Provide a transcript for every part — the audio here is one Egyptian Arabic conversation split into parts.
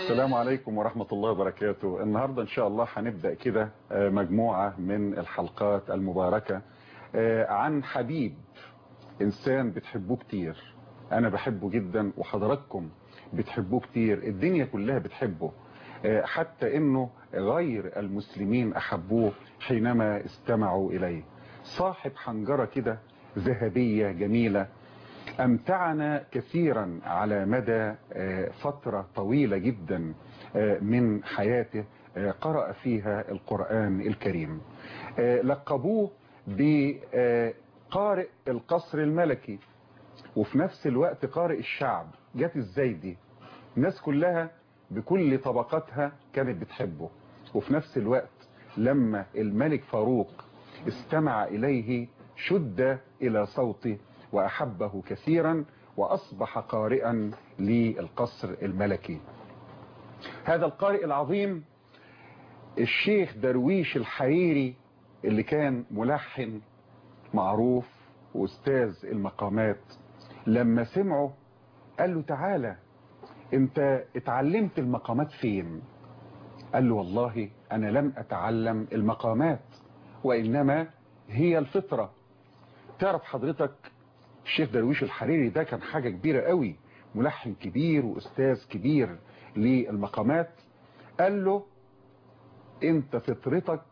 السلام عليكم ورحمة الله وبركاته النهاردة إن شاء الله هنبدأ كده مجموعة من الحلقات المباركة عن حبيب إنسان بتحبوه كتير أنا بحبه جدا وحضراتكم بتحبوه كتير الدنيا كلها بتحبه حتى إنه غير المسلمين أحبوه حينما استمعوا إليه صاحب حنجرة كده ذهبية جميلة أمتعنا كثيرا على مدى فترة طويلة جدا من حياته قرأ فيها القرآن الكريم لقبوه بقارئ القصر الملكي وفي نفس الوقت قارئ الشعب جت ازاي دي الناس كلها بكل طبقاتها كانت بتحبه وفي نفس الوقت لما الملك فاروق استمع إليه شد إلى صوته وأحبه كثيرا وأصبح قارئا للقصر الملكي هذا القارئ العظيم الشيخ درويش الحريري اللي كان ملحن معروف وأستاذ المقامات لما سمعه قال له تعالى انت اتعلمت المقامات فين قال له والله أنا لم أتعلم المقامات وإنما هي الفطرة تعرف حضرتك الشيخ درويش الحريري ده كان حاجة كبيرة قوي ملحن كبير وأستاذ كبير للمقامات قال له انت فطرتك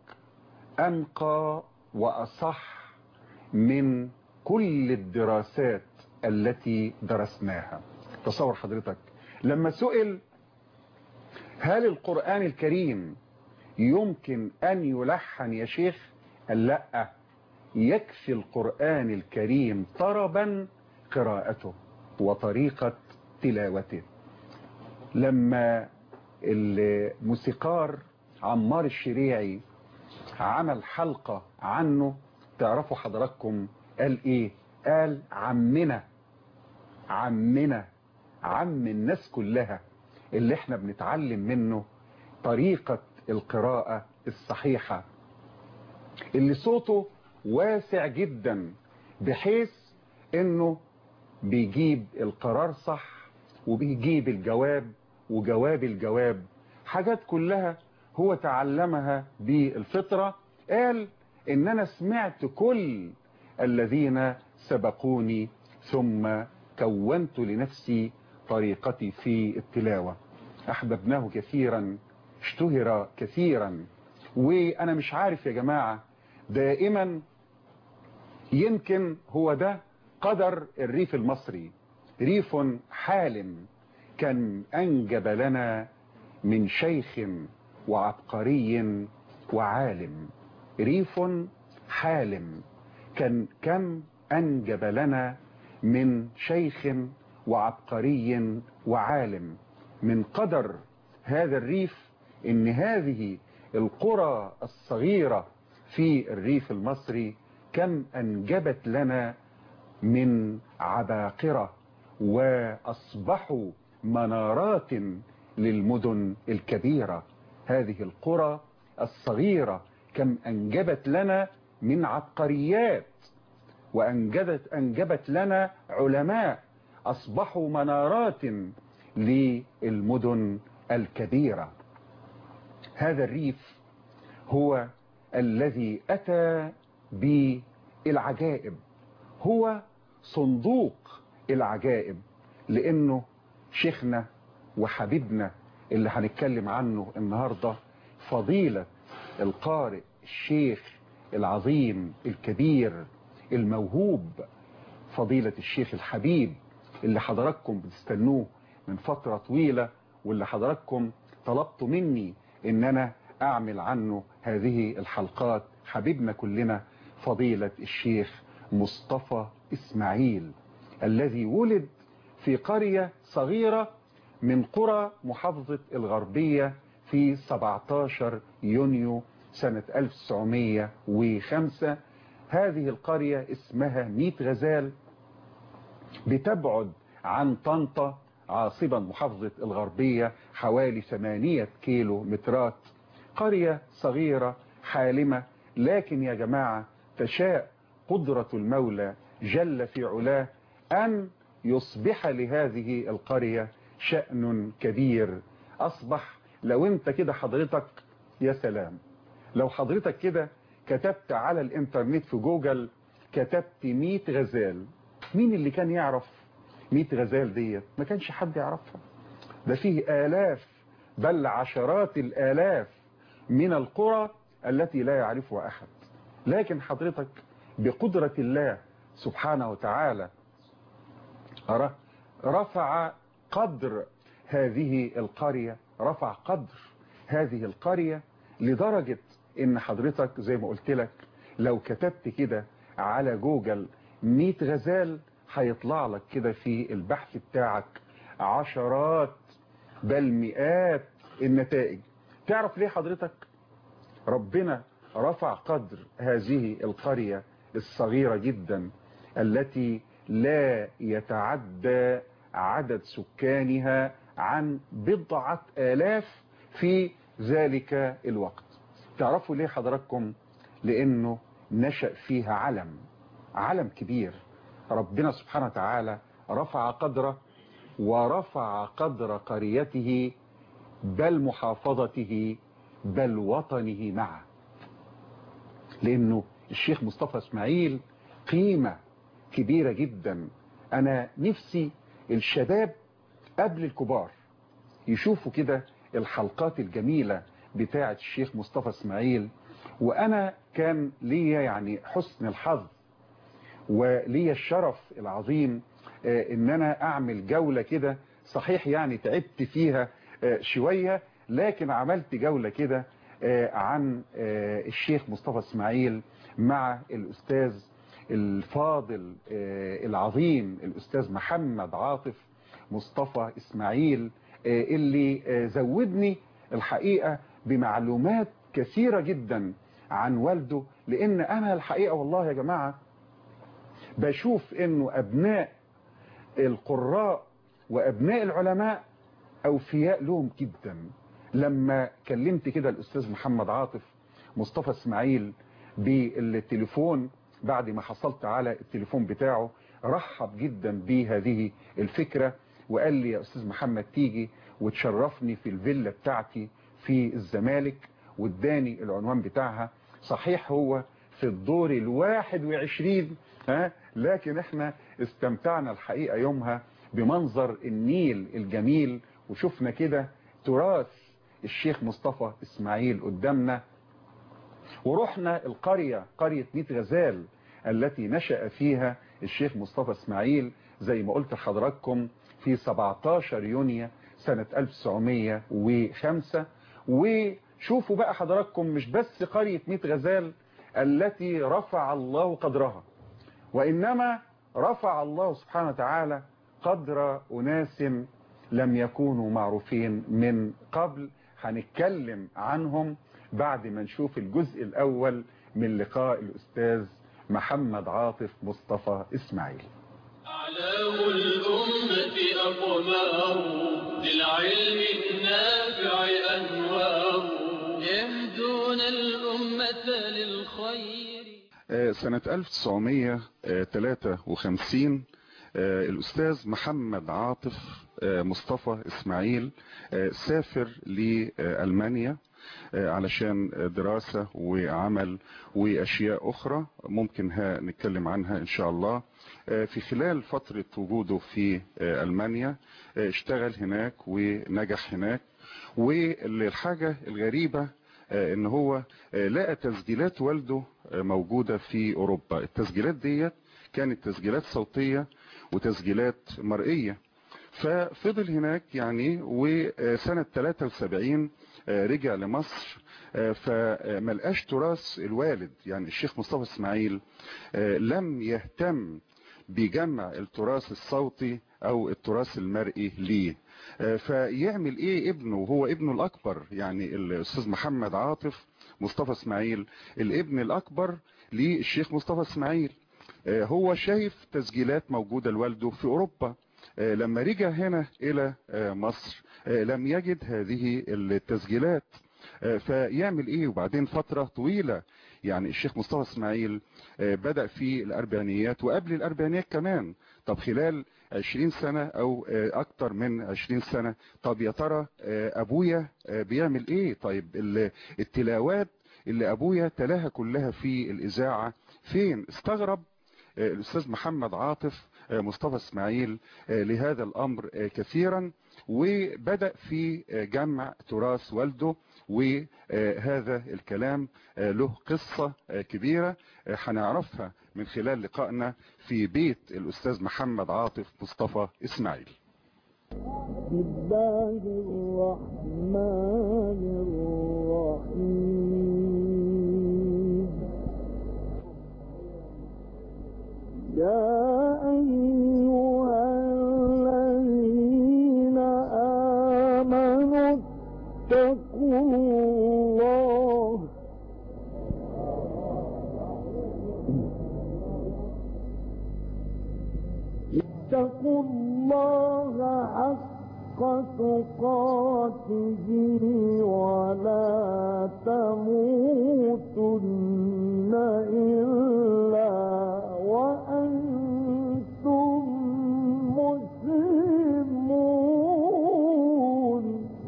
أنقى وأصح من كل الدراسات التي درسناها تصور حضرتك لما سئل هل القرآن الكريم يمكن أن يلحن يا شيخ قال لا يكفي القرآن الكريم طربا قراءته وطريقة تلاوته لما الموسيقار عمار الشريعي عمل حلقة عنه تعرفوا حضراتكم قال ايه قال عمنا عمنا عم الناس كلها اللي احنا بنتعلم منه طريقة القراءة الصحيحة اللي صوته واسع جدا بحيث انه بيجيب القرار صح وبيجيب الجواب وجواب الجواب حاجات كلها هو تعلمها بالفطرة قال ان انا سمعت كل الذين سبقوني ثم كونت لنفسي طريقتي في التلاوة احببناه كثيرا اشتهر كثيرا وانا مش عارف يا جماعة دائما يمكن هو ده قدر الريف المصري ريف حالم كان أنجب لنا من شيخ وعبقري وعالم ريف حالم كان كم أنجب لنا من شيخ وعبقري وعالم من قدر هذا الريف ان هذه القرى الصغيرة في الريف المصري كم أنجبت لنا من عباقرة وأصبحوا منارات للمدن الكبيرة هذه القرى الصغيرة كم أنجبت لنا من عبقريات وأنجبت أنجبت لنا علماء أصبحوا منارات للمدن الكبيرة هذا الريف هو الذي أتى بالعجائب هو صندوق العجائب لأنه شيخنا وحبيبنا اللي هنتكلم عنه النهاردة فضيلة القارئ الشيخ العظيم الكبير الموهوب فضيلة الشيخ الحبيب اللي حضراتكم بتستنوه من فترة طويلة واللي حضراتكم طلبتوا مني ان انا اعمل عنه هذه الحلقات حبيبنا كلنا فضيلة الشيخ مصطفى اسماعيل الذي ولد في قرية صغيرة من قرى محافظة الغربية في 17 يونيو سنة 1905 هذه القرية اسمها ميت غزال بتبعد عن طنطا عاصمة محافظة الغربية حوالي 8 كيلو مترات قرية صغيرة حالمة لكن يا جماعة تشاء قدرة المولى جل في علاه أن يصبح لهذه القرية شأن كبير أصبح لو أنت كده حضرتك يا سلام لو حضرتك كده كتبت على الإنترنت في جوجل كتبت 100 غزال مين اللي كان يعرف 100 غزال ديت ما كانش حد يعرفها ده فيه آلاف بل عشرات الآلاف من القرى التي لا يعرفها أحد لكن حضرتك بقدرة الله سبحانه وتعالى رفع قدر هذه القرية رفع قدر هذه القرية لدرجة ان حضرتك زي ما قلت لك لو كتبت كده على جوجل 100 غزال هيطلع لك كده في البحث بتاعك عشرات بل مئات النتائج تعرف ليه حضرتك ربنا رفع قدر هذه القرية الصغيرة جدا التي لا يتعدى عدد سكانها عن بضعة آلاف في ذلك الوقت تعرفوا ليه حضراتكم لأنه نشأ فيها علم علم كبير ربنا سبحانه وتعالى رفع قدره ورفع قدر قريته بل محافظته بل وطنه معه لأنه الشيخ مصطفى اسماعيل قيمة كبيرة جدا أنا نفسي الشباب قبل الكبار يشوفوا كده الحلقات الجميلة بتاعة الشيخ مصطفى اسماعيل وأنا كان ليا يعني حسن الحظ وليا الشرف العظيم ان انا اعمل جولة كده صحيح يعني تعبت فيها شوية لكن عملت جولة كده عن الشيخ مصطفى اسماعيل مع الاستاذ الفاضل العظيم الاستاذ محمد عاطف مصطفى اسماعيل اللي زودني الحقيقة بمعلومات كثيرة جدا عن والده لان انا الحقيقة والله يا جماعة بشوف انه ابناء القراء وابناء العلماء اوفياء لهم جدا لما كلمت كده الاستاذ محمد عاطف مصطفى اسماعيل بالتليفون بعد ما حصلت على التليفون بتاعه رحب جدا بهذه الفكرة وقال لي يا استاذ محمد تيجي وتشرفني في الفيلا بتاعتي في الزمالك واداني العنوان بتاعها صحيح هو في الدور الواحد وعشرين ها لكن احنا استمتعنا الحقيقة يومها بمنظر النيل الجميل وشفنا كده تراث الشيخ مصطفى اسماعيل قدامنا ورحنا القرية قرية ميت غزال التي نشأ فيها الشيخ مصطفى اسماعيل زي ما قلت لحضراتكم في 17 يونيو سنة 1905 وشوفوا بقى حضراتكم مش بس قرية ميت غزال التي رفع الله قدرها وإنما رفع الله سبحانه وتعالى قدر أناس لم يكونوا معروفين من قبل هنتكلم عنهم بعد ما نشوف الجزء الأول من لقاء الأستاذ محمد عاطف مصطفى إسماعيل أعلام الأمة أقمار للعلم النافع أنوار يهدون الأمة للخير سنة 1953 الأستاذ محمد عاطف مصطفى إسماعيل سافر لألمانيا علشان دراسة وعمل وأشياء أخرى ممكن ها نتكلم عنها إن شاء الله في خلال فترة وجوده في ألمانيا اشتغل هناك ونجح هناك والحاجة الغريبة ان هو لقى تسجيلات والده موجودة في اوروبا التسجيلات ديت كانت تسجيلات صوتية وتسجيلات مرئية ففضل هناك يعني وسنة 73 رجع لمصر فملقاش تراث الوالد يعني الشيخ مصطفى اسماعيل لم يهتم بجمع التراث الصوتي او التراث المرئي ليه فيعمل ايه ابنه وهو ابنه الاكبر يعني الاستاذ محمد عاطف مصطفى اسماعيل الابن الاكبر للشيخ مصطفى اسماعيل هو شايف تسجيلات موجودة لوالده في اوروبا لما رجع هنا الى مصر لم يجد هذه التسجيلات فيعمل ايه وبعدين فترة طويلة يعني الشيخ مصطفى اسماعيل بدأ في الاربعينيات وقبل الاربعينيات كمان طب خلال 20 سنة او آه، اكتر من 20 سنة طب يا ترى آه، ابويا آه، بيعمل ايه طيب ال- التلاوات اللي ابويا تلاها كلها في الاذاعة فين استغرب آه، الاستاذ محمد عاطف آه، مصطفى اسماعيل آه، لهذا الامر آه، كثيرا وبدأ في آه، جمع تراث والده وهذا الكلام آه، له قصة آه، كبيرة آه، هنعرفها من خلال لقائنا في بيت الأستاذ محمد عاطف مصطفى إسماعيل بسم الله الرحمن الرحيم يا أيها الذين آمنوا اتقوا الله اتقوا الله حق تقاته ولا تموتن إلا وأنتم مسلمون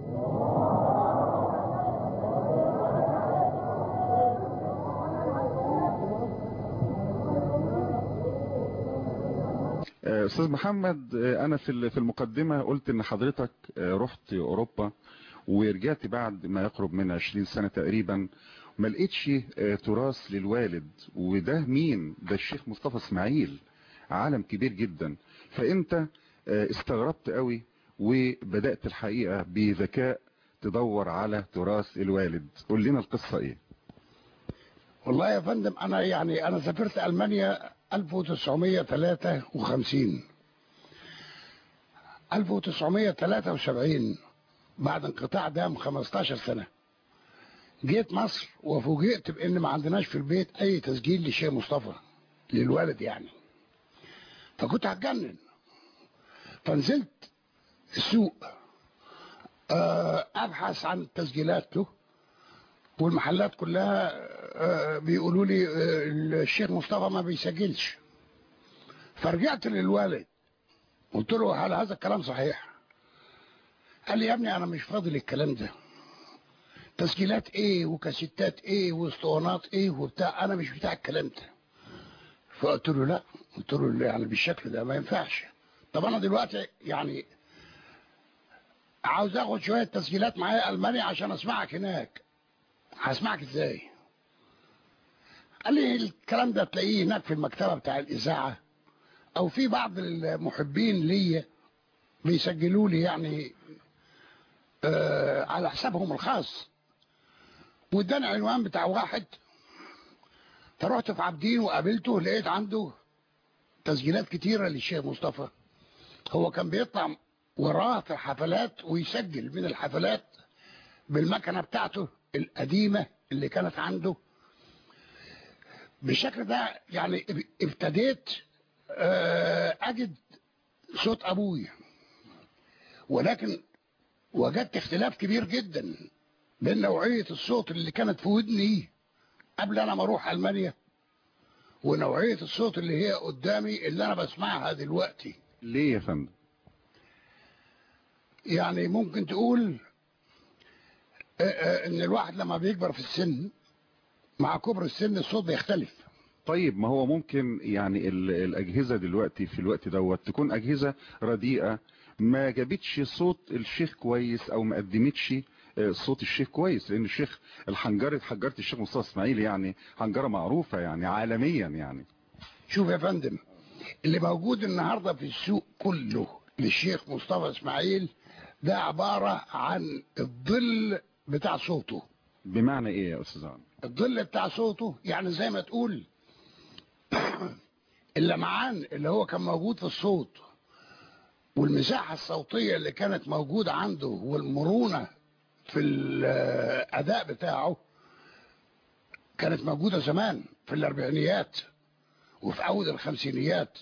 آه، أستاذ محمد آه، أنا في ال- في المقدمة قلت إن حضرتك آه، رحت أوروبا ورجعت بعد ما يقرب من 20 سنة تقريبا ما لقيتش آه، تراث للوالد وده مين ده الشيخ مصطفى اسماعيل عالم كبير جدا فأنت آه، استغربت قوي وبدأت الحقيقة بذكاء تدور على تراث الوالد قول لنا القصة ايه والله يا فندم انا يعني انا سافرت المانيا 1953 1973 بعد انقطاع دام 15 سنة جيت مصر وفوجئت بان ما عندناش في البيت اي تسجيل لشيخ مصطفى للولد يعني فكنت هتجنن فنزلت السوق آه، ابحث عن تسجيلاته والمحلات كلها آه، بيقولوا لي آه، الشيخ مصطفى ما بيسجلش فرجعت للوالد قلت له هل هذا الكلام صحيح قال لي يا ابني انا مش فاضي للكلام ده تسجيلات ايه وكاسيتات ايه واسطوانات ايه وبتاع انا مش بتاع الكلام ده فقلت له لا قلت له يعني بالشكل ده ما ينفعش طب انا دلوقتي يعني عاوز اخد شويه تسجيلات معايا المانيا عشان اسمعك هناك هسمعك ازاي قال لي الكلام ده تلاقيه هناك في المكتبه بتاع الاذاعه او في بعض المحبين ليا بيسجلوا لي يعني آه على حسابهم الخاص واداني عنوان بتاع واحد فرحت في عابدين وقابلته لقيت عنده تسجيلات كتيره للشيخ مصطفى هو كان بيطلع وراه في الحفلات ويسجل من الحفلات بالمكنه بتاعته القديمه اللي كانت عنده بالشكل ده يعني اب- ابتديت آه، اجد صوت ابوي ولكن وجدت اختلاف كبير جدا بين نوعيه الصوت اللي كانت في ودني قبل انا ما اروح المانيا ونوعيه الصوت اللي هي قدامي اللي انا بسمعها دلوقتي ليه يا فندم يعني ممكن تقول آه، آه، ان الواحد لما بيكبر في السن مع كبر السن الصوت بيختلف طيب ما هو ممكن يعني ال- الأجهزة دلوقتي في الوقت دوت تكون أجهزة رديئة ما جابتش صوت الشيخ كويس أو ما قدمتش آه، صوت الشيخ كويس لأن الشيخ الحنجرة حنجرة الشيخ مصطفى إسماعيل يعني حنجرة معروفة يعني عالميا يعني شوف يا فندم اللي موجود النهارده في السوق كله للشيخ مصطفى اسماعيل ده عباره عن الظل بتاع صوته بمعنى إيه يا أستاذ عمرو؟ الظل بتاع صوته يعني زي ما تقول اللمعان اللي هو كان موجود في الصوت والمساحة الصوتية اللي كانت موجودة عنده والمرونة في الأداء بتاعه كانت موجودة زمان في الأربعينيات وفي أول الخمسينيات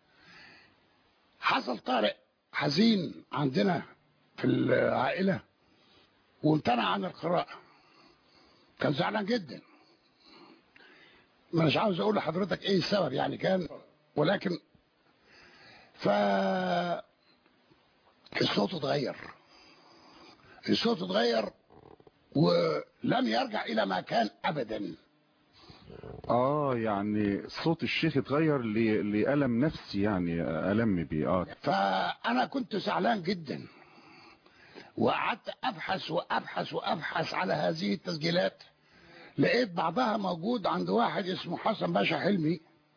حصل طارئ حزين عندنا في العائلة وامتنع عن القراءة كان زعلان جدا ما مش عاوز اقول لحضرتك ايه السبب يعني كان ولكن ف الصوت اتغير الصوت اتغير ولم يرجع الى ما كان ابدا اه يعني صوت الشيخ اتغير ل- لألم نفسي يعني ألم بيه اه فانا كنت زعلان جدا وقعدت ابحث وابحث وابحث على هذه التسجيلات لقيت بعضها موجود عند واحد اسمه حسن باشا حلمي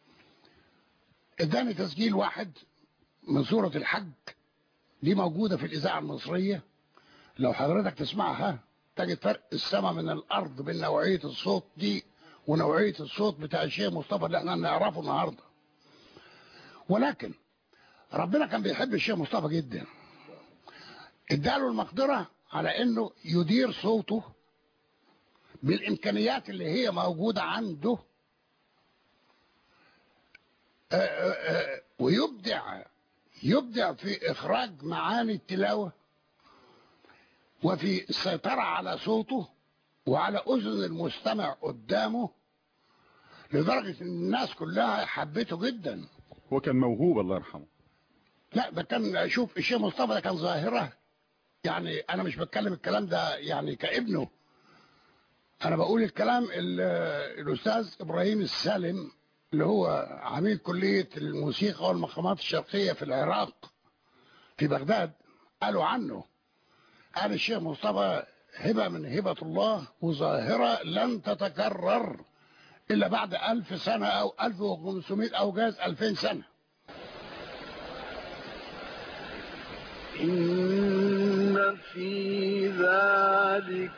اداني تسجيل واحد من سورة الحج دي موجودة في الإذاعة المصرية لو حضرتك تسمعها تجد فرق السماء من الأرض بين نوعية الصوت دي ونوعية الصوت بتاع الشيخ مصطفى اللي احنا نعرفه النهاردة ولكن ربنا كان بيحب الشيخ مصطفى جدا اداله المقدرة على انه يدير صوته بالامكانيات اللي هي موجودة عنده آه، آه، آه، ويبدع يبدع في اخراج معاني التلاوة وفي السيطرة على صوته وعلى اذن المستمع قدامه لدرجة ان الناس كلها حبته جدا هو كان موهوب الله يرحمه لا ده كان شوف الشيخ مصطفى ده كان ظاهرة يعني انا مش بتكلم الكلام ده يعني كابنه انا بقول الكلام ال- الاستاذ ابراهيم السالم اللي هو عميد كلية الموسيقى والمقامات الشرقية في العراق في بغداد قالوا عنه قال الشيخ مصطفى هبة من هبة الله وظاهرة لن تتكرر إلا بعد ألف سنة أو ألف وخمسمائة أو جاز ألفين سنة إن في ذلك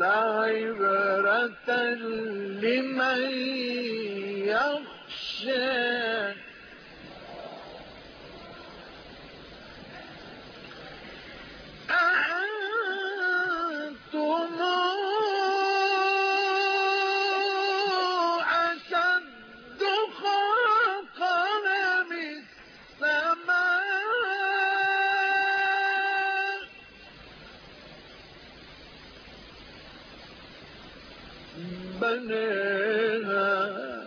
لعبرة لمن يخشى أأنتم أشد خلقا من السماء بنيها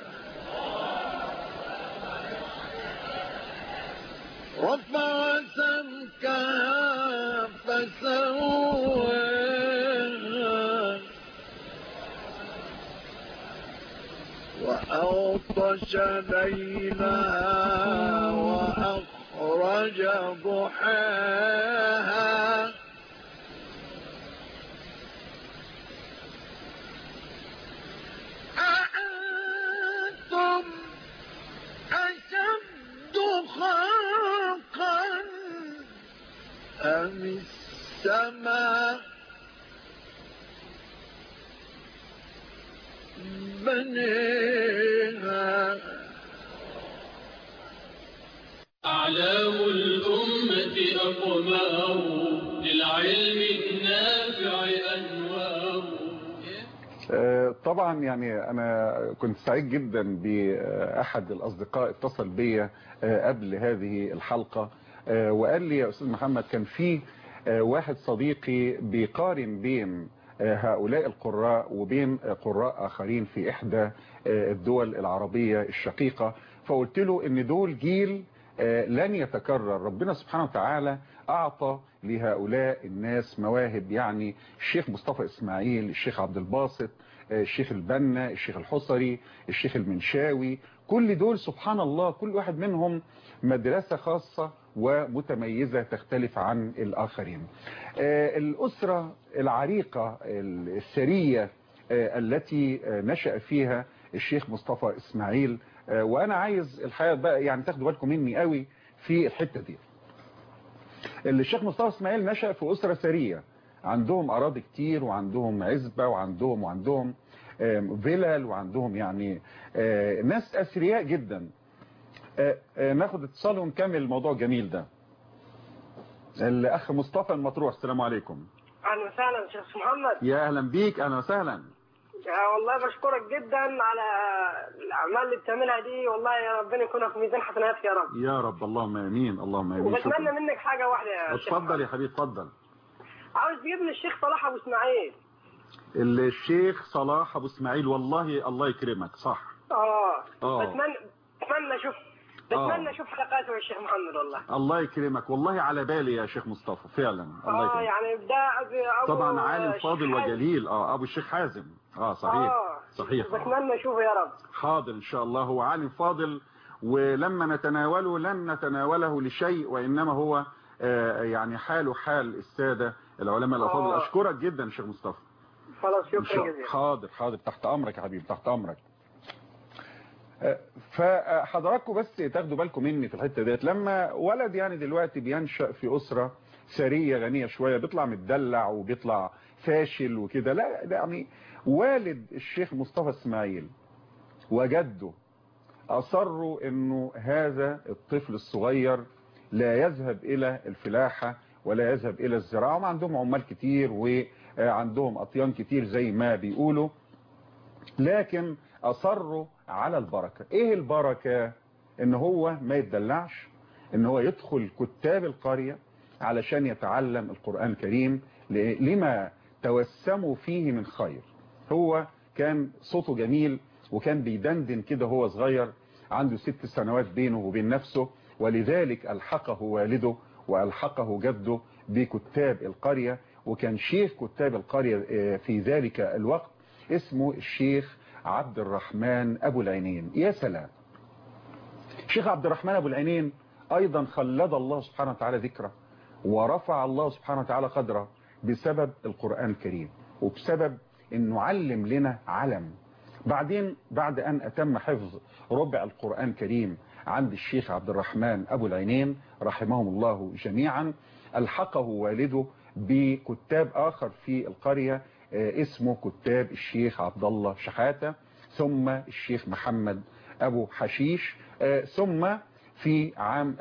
رفع سمكها فسواها وأغطش ليلها وأخرج ضحاها أأنتم أشد خلقا أم السماء بنيها أعلام الأمة أقمار للعلم النافع أنوار آه، طبعا يعني انا كنت سعيد جدا باحد الاصدقاء اتصل بيا آه، قبل هذه الحلقة آه، وقال لي يا استاذ محمد كان في آه، واحد صديقي بيقارن بين آه، هؤلاء القراء وبين آه، قراء اخرين في احدى آه، الدول العربية الشقيقة فقلت له ان دول جيل آه، لن يتكرر ربنا سبحانه وتعالى أعطى لهؤلاء الناس مواهب يعني الشيخ مصطفى إسماعيل الشيخ عبد الباسط آه، الشيخ البنا الشيخ الحصري الشيخ المنشاوي كل دول سبحان الله كل واحد منهم مدرسة خاصة ومتميزة تختلف عن الآخرين آه، الأسرة العريقة الثرية آه، التي آه، نشأ فيها الشيخ مصطفى إسماعيل آه، وأنا عايز الحقيقة بقى يعني تاخدوا بالكم مني قوي في الحتة دي الشيخ مصطفى إسماعيل نشأ في أسرة ثرية عندهم أراضي كتير وعندهم عزبة وعندهم وعندهم آم، فيلل وعندهم يعني آه، ناس أثرياء جدا آه، آه، ناخد اتصال ونكمل الموضوع الجميل ده الأخ مصطفى المطروح السلام عليكم اهلا وسهلا شيخ محمد يا أهلا بيك أهلا وسهلا يا والله بشكرك جدا على الاعمال اللي بتعملها دي والله يا ربنا يكونها في ميزان حسناتك يا رب يا رب اللهم امين اللهم امين وبتمنى شكرا منك حاجه واحده يا شيخ اتفضل يا حبيبي اتفضل عاوز تجيب لي الشيخ صلاح ابو اسماعيل الشيخ صلاح ابو اسماعيل والله الله يكرمك صح اه آه. بتمنى بتمنى اشوف بتمنى اشوف حلقاته يا شيخ محمد والله الله يكرمك والله على بالي يا شيخ مصطفى فعلا الله اه يكرمك يعني ده أبي- أبو طبعا عالم الشيخ فاضل حازم. وجليل اه ابو الشيخ حازم اه صحيح آه. صحيح آه. بتمنى اشوفه يا رب حاضر ان شاء الله هو عالم فاضل ولما نتناوله لن نتناوله لشيء وانما هو آه، يعني حاله حال السادة العلماء الافاضل آه. اشكرك جدا يا شيخ مصطفى خلاص إن شكرا شاء- جزيلا حاضر حاضر تحت امرك يا حبيبي تحت امرك آه، فحضراتكم بس تاخدوا بالكم مني في الحته ديت لما ولد يعني دلوقتي بينشأ في اسره ثريه غنيه شويه بيطلع متدلع وبيطلع فاشل وكده لا ده يعني والد الشيخ مصطفى اسماعيل وجده اصروا انه هذا الطفل الصغير لا يذهب الى الفلاحه ولا يذهب الى الزراعه وما عندهم عمال كتير وعندهم اطيان كتير زي ما بيقولوا لكن اصروا على البركه ايه البركه ان هو ما يتدلعش ان هو يدخل كتاب القريه علشان يتعلم القران الكريم ل- لما توسموا فيه من خير هو كان صوته جميل وكان بيدندن كده هو صغير عنده ست سنوات بينه وبين نفسه ولذلك ألحقه والده وألحقه جده بكتاب القرية وكان شيخ كتاب القرية آه، في ذلك الوقت اسمه الشيخ عبد الرحمن أبو العينين يا سلام شيخ عبد الرحمن أبو العينين أيضا خلد الله سبحانه وتعالى ذكره ورفع الله سبحانه وتعالى قدره بسبب القرآن الكريم وبسبب انه علم لنا علم بعدين بعد ان اتم حفظ ربع القرآن الكريم عند الشيخ عبد الرحمن ابو العينين رحمهم الله جميعا الحقه والده بكتاب اخر في القرية آه، اسمه كتاب الشيخ عبد الله شحاتة ثم الشيخ محمد ابو حشيش آه، ثم في عام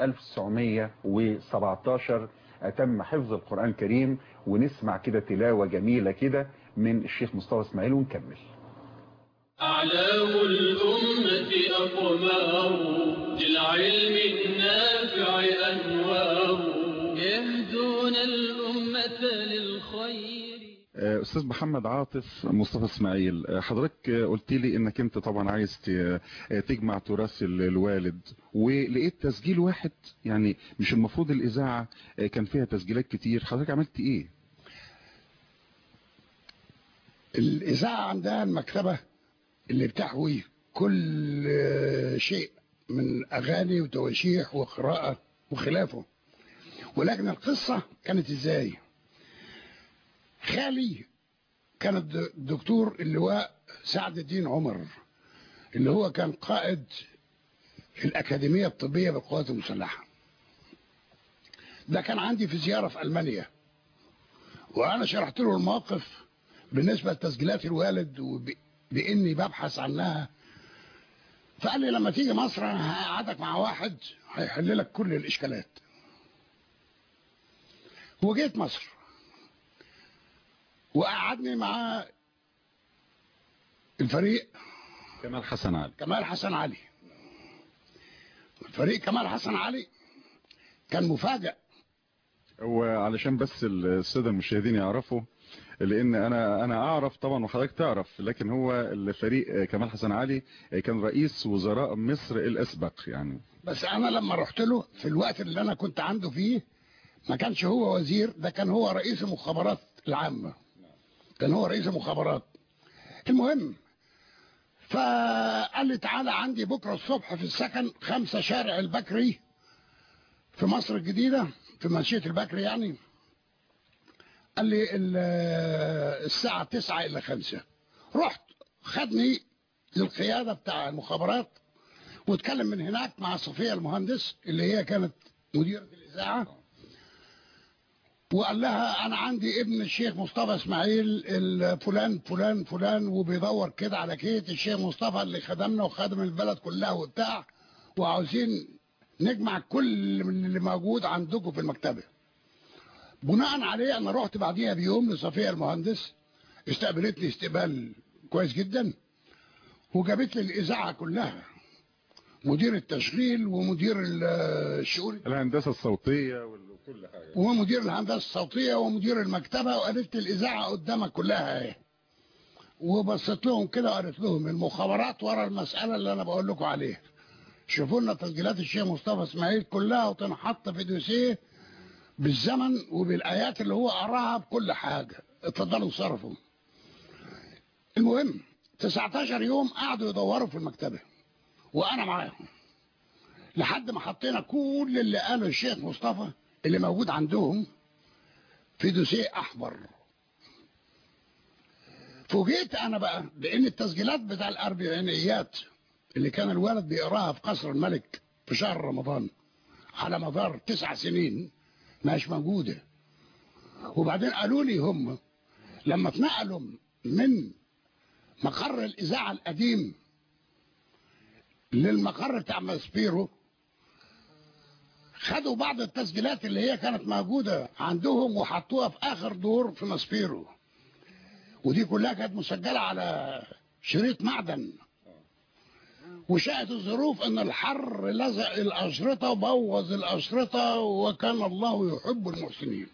1917 أتم حفظ القرآن الكريم ونسمع كده تلاوة جميلة كده من الشيخ مصطفى اسماعيل ونكمل أعلام الأمة أقمار للعلم النافع أنوار يهدون الأمة للخير آه، أستاذ محمد عاطف مصطفى اسماعيل آه، حضرتك آه، قلت لي إنك أنت طبعا عايز ت- آه، تجمع تراث ال- الوالد ولقيت تسجيل واحد يعني مش المفروض الإذاعة آه، كان فيها تسجيلات كتير حضرتك عملت إيه؟ الإذاعة عندها المكتبة اللي بتحوي كل آه، شيء من أغاني وتواشيح وقراءة وخلافه ولكن القصة كانت إزاي خالي كان الد- الدكتور اللواء سعد الدين عمر اللي هو كان قائد الأكاديمية الطبية بالقوات المسلحة ده كان عندي في زيارة في ألمانيا وأنا شرحت له الموقف بالنسبة لتسجيلات الوالد وبإني ببحث عنها فقال لي لما تيجي مصر أنا هقعدك مع واحد هيحل لك كل الإشكالات وجيت مصر وقعدني مع الفريق كمال حسن علي كمال حسن علي الفريق كمال حسن علي كان مفاجئ وعلشان بس السادة المشاهدين يعرفوا لان انا انا اعرف طبعا وحضرتك تعرف لكن هو الفريق كمال حسن علي كان رئيس وزراء مصر الاسبق يعني بس انا لما رحت له في الوقت اللي انا كنت عنده فيه ما كانش هو وزير ده كان هو رئيس المخابرات العامة كان هو رئيس المخابرات المهم فقال لي تعالى عندي بكرة الصبح في السكن خمسة شارع البكري في مصر الجديدة في منشية البكري يعني قال لي ال- الساعة تسعة إلى خمسة رحت خدني للقيادة بتاع المخابرات واتكلم من هناك مع صفية المهندس اللي هي كانت مديرة الإذاعة وقال لها أنا عندي ابن الشيخ مصطفى إسماعيل ال- فلان فلان فلان وبيدور كده على كيت الشيخ مصطفى اللي خدمنا وخدم البلد كلها وبتاع وعاوزين نجمع كل من اللي موجود عندكم في المكتبة بناء عليه أنا رحت بعديها بيوم لصفية المهندس استقبلتني استقبال كويس جدا وجابت لي الإذاعة كلها مدير التشغيل ومدير ال- الشؤون الهندسة الصوتية وكل حاجة ومدير الهندسه الصوتيه ومدير المكتبه وقالت لي الاذاعه قدامك كلها اهي وبصيت لهم كده وقالت لهم المخابرات ورا المساله اللي انا بقول لكم عليها شوفوا لنا تسجيلات الشيخ مصطفى اسماعيل كلها وتنحط في دوسيه بالزمن وبالايات اللي هو قراها بكل حاجه اتفضلوا صرفوا المهم 19 يوم قعدوا يدوروا في المكتبه وانا معاهم لحد ما حطينا كل اللي قاله الشيخ مصطفى اللي موجود عندهم في دوسيه احمر فوجئت انا بقى بان التسجيلات بتاع الاربعينيات اللي كان الولد بيقراها في قصر الملك في شهر رمضان على مدار تسع سنين مش موجوده وبعدين قالوا لي هم لما اتنقلوا من مقر الاذاعه القديم للمقر بتاع ماسبيرو خدوا بعض التسجيلات اللي هي كانت موجوده عندهم وحطوها في اخر دور في ماسبيرو ودي كلها كانت مسجله على شريط معدن وشاءت الظروف ان الحر لزق الاشرطه وبوظ الاشرطه وكان الله يحب المحسنين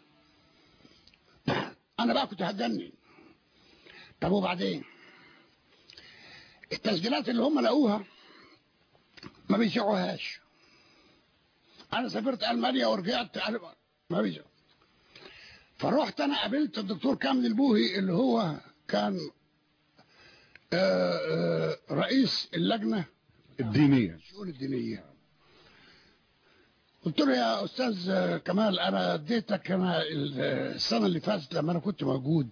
انا بقى كنت هتجنن طب وبعدين التسجيلات اللي هم لقوها ما بيذيعوهاش انا سافرت المانيا ورجعت ما بيذيعوا فروحت انا قابلت الدكتور كامل البوهي اللي هو كان آآ آآ رئيس اللجنه الدينية الشؤون الدينيه قلت له يا استاذ كمال انا اديتك انا السنه اللي فاتت لما انا كنت موجود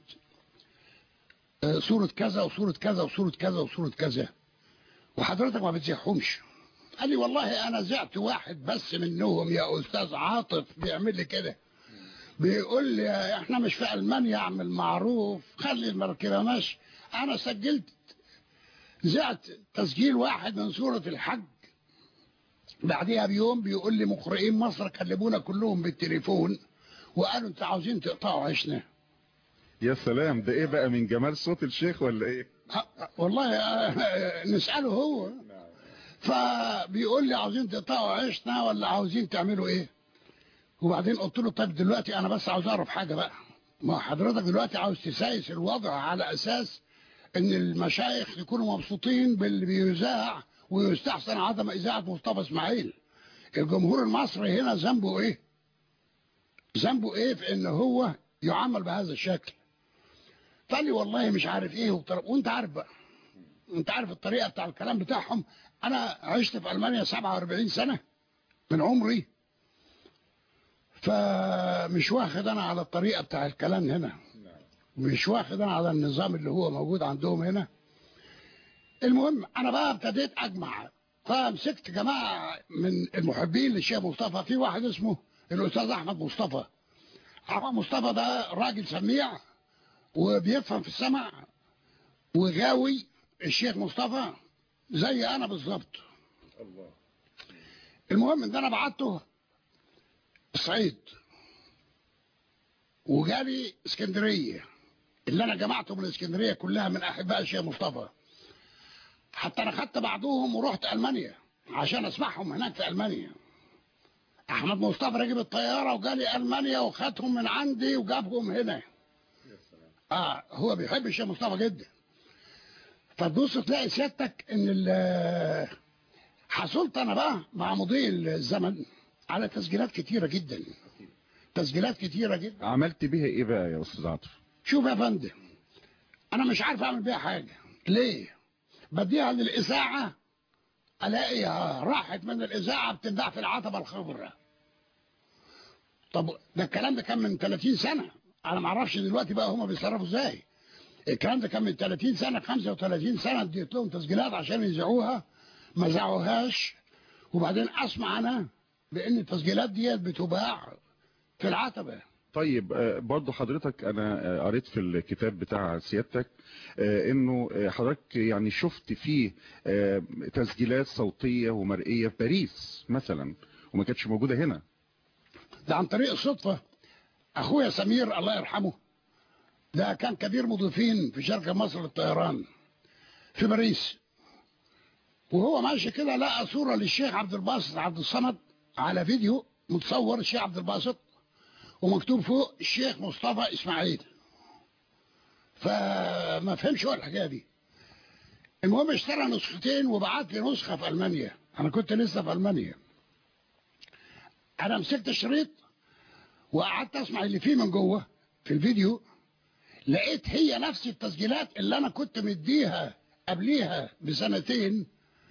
صورة كذا وصورة كذا وصورة كذا وصورة كذا وحضرتك ما بتزيحهمش قال لي والله انا زعت واحد بس منهم يا استاذ عاطف بيعمل لي كده بيقول لي احنا مش في المانيا اعمل معروف خلي المركبه ماشي انا سجلت زعت تسجيل واحد من سوره الحج بعديها بيوم بيقول لي مقرئين مصر كلمونا كلهم بالتليفون وقالوا انتوا عاوزين تقطعوا عيشنا يا سلام ده ايه بقى من جمال صوت الشيخ ولا ايه والله نسأله هو فبيقول لي عاوزين تقطعوا عيشنا ولا عاوزين تعملوا ايه وبعدين قلت له طيب دلوقتي انا بس عاوز اعرف حاجه بقى ما حضرتك دلوقتي عاوز تسايس الوضع على اساس ان المشايخ يكونوا مبسوطين باللي بيذاع ويستحسن عدم اذاعه مصطفى اسماعيل الجمهور المصري هنا ذنبه ايه ذنبه ايه في ان هو يعامل بهذا الشكل قال لي والله مش عارف ايه وطر... وانت عارف بقى انت عارف الطريقه بتاع الكلام بتاعهم انا عشت في المانيا 47 سنه من عمري فمش واخد انا على الطريقه بتاع الكلام هنا مش واخد انا على النظام اللي هو موجود عندهم هنا المهم انا بقى ابتديت اجمع فمسكت جماعه من المحبين للشيخ مصطفى في واحد اسمه الاستاذ احمد مصطفى احمد مصطفى ده راجل سميع وبيفهم في السمع وغاوي الشيخ مصطفى زي انا بالظبط المهم ان انا بعته الصعيد وجالي اسكندريه اللي انا جمعته من اسكندريه كلها من احباء الشيخ مصطفى حتى انا خدت بعضهم ورحت المانيا عشان اسمعهم هناك في المانيا احمد مصطفى ركب الطياره وجالي المانيا وخدهم من عندي وجابهم هنا اه هو بيحب الشيخ مصطفى جدا فتبص تلاقي سيادتك ان حصلت انا بقى مع مضي الزمن على تسجيلات كتيره جدا تسجيلات كتيره جدا عملت بيها ايه بقى يا استاذ عاطف شوف يا فندم انا مش عارف اعمل بيها حاجه ليه بديها للاذاعه الاقيها راحت من الاذاعه بتتباع في العتبه الخضراء طب ده الكلام ده كان من 30 سنه انا ما اعرفش دلوقتي بقى هما بيتصرفوا ازاي الكلام ده كان من 30 سنه 35 سنه اديت لهم تسجيلات عشان يذيعوها ما ذاعوهاش وبعدين اسمع انا بان التسجيلات ديت بتباع في العتبه طيب برضو حضرتك انا قريت في الكتاب بتاع سيادتك انه حضرتك يعني شفت فيه تسجيلات صوتية ومرئية في باريس مثلا وما كانتش موجودة هنا ده عن طريق الصدفة اخويا سمير الله يرحمه ده كان كبير مضيفين في شركة مصر للطيران في باريس وهو ماشي كده لقى صورة للشيخ عبد الباسط عبد الصمد على فيديو متصور الشيخ عبد الباسط ومكتوب فوق الشيخ مصطفى اسماعيل فما فهمش هو الحكايه دي المهم اشترى نسختين وبعت لي نسخه في المانيا انا كنت لسه في المانيا انا مسكت الشريط وقعدت اسمع اللي فيه من جوه في الفيديو لقيت هي نفس التسجيلات اللي انا كنت مديها قبليها بسنتين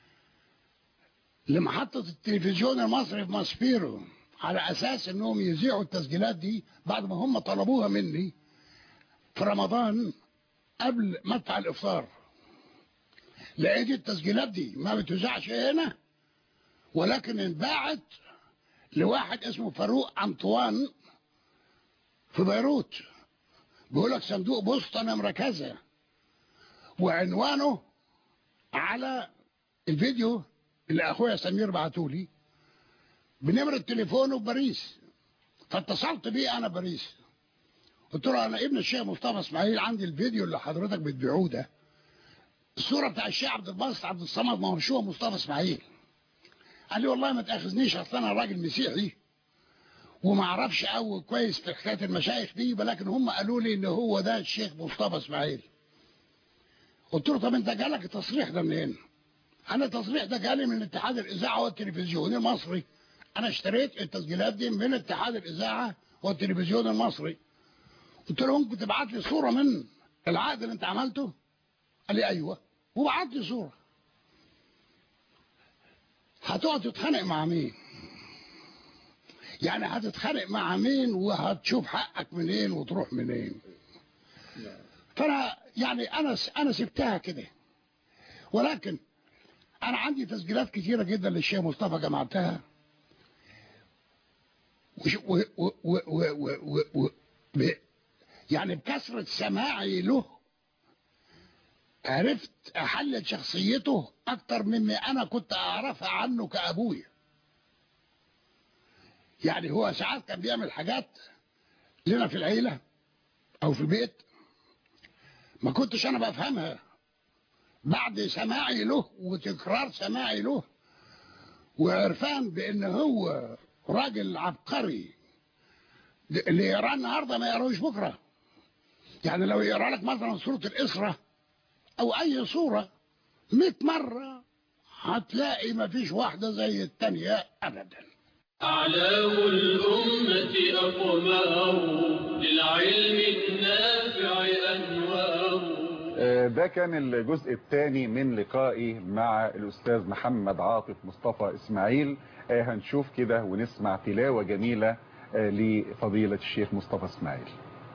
لمحطة التلفزيون المصري في ماسبيرو على اساس انهم يذيعوا التسجيلات دي بعد ما هم طلبوها مني في رمضان قبل مدفع الافطار لقيت التسجيلات دي ما بتذاعش هنا ولكن انباعت لواحد اسمه فاروق انطوان في بيروت بيقول لك صندوق بوسطة نمرة كذا وعنوانه على الفيديو اللي اخويا سمير بعتولي بنمرة تليفونه في باريس فاتصلت بيه انا باريس قلت له انا ابن الشيخ مصطفى اسماعيل عندي الفيديو اللي حضرتك بتبيعوه ده الصورة بتاع الشيخ عبد الباسط عبد الصمد ما هو مش هو مصطفى اسماعيل قال لي والله ما تاخذنيش اصل انا راجل مسيحي وما اعرفش قوي كويس في حكايه المشايخ دي ولكن هم قالوا لي ان هو ده الشيخ مصطفى اسماعيل قلت له طب انت جالك التصريح ده منين؟ انا التصريح ده جالي من اتحاد الاذاعه والتلفزيون المصري انا اشتريت التسجيلات دي من اتحاد الاذاعه والتلفزيون المصري قلت له ممكن تبعت لي صوره من العقد اللي انت عملته؟ قال لي ايوه وبعت لي صوره هتقعد تتخانق مع مين؟ يعني هتتخانق مع مين وهتشوف حقك منين وتروح منين فانا يعني انا انا سبتها كده ولكن انا عندي تسجيلات كتيره جدا للشيخ مصطفى جمعتها وش و و و و و و و ب يعني بكثره سماعي له عرفت احلل شخصيته اكتر مما انا كنت اعرفها عنه كابويا يعني هو ساعات كان بيعمل حاجات لنا في العيلة أو في البيت ما كنتش أنا بفهمها بعد سماعي له وتكرار سماعي له وعرفان بأن هو راجل عبقري اللي يقراه النهارده ما يقراهوش بكره يعني لو يقرا لك مثلا سورة الإسرة أو أي سورة 100 مرة هتلاقي ما فيش واحدة زي التانية أبداً أعلام الأمة أقمار للعلم النافع أنوار آه، ده كان الجزء الثاني من لقائي مع الأستاذ محمد عاطف مصطفى إسماعيل آه، هنشوف كده ونسمع تلاوة جميلة آه، لفضيلة الشيخ مصطفى إسماعيل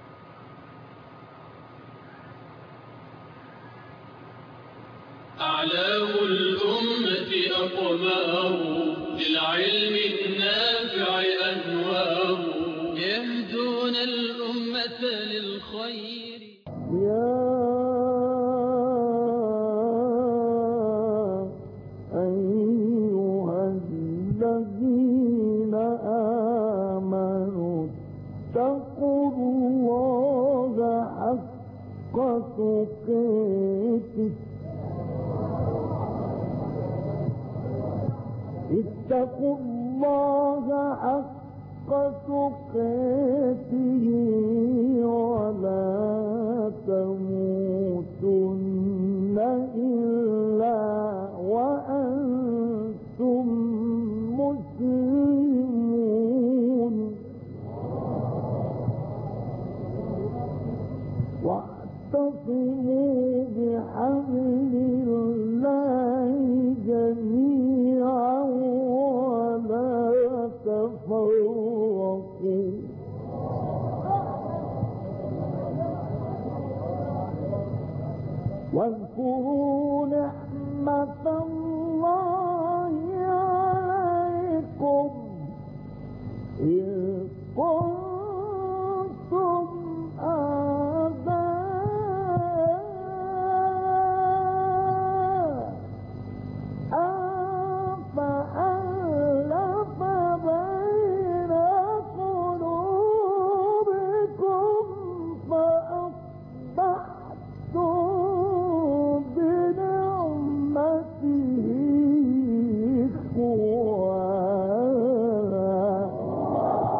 أعلام الأمة أقمار للعلم النافع أنوار يهدون الأمة للخير أيها الذين آمنوا اتقوا الله حق تقاته اتقوا الله حق تقاته ولا تموتن إلا وأنتم مسلمون واعتصموا بحبل الله جميعا ولا تفرقوا واذكروا نعمة الله عليكم إذ كنتم أعداء فألف بين قلوبكم فأصبحتم بنعمته إخوانا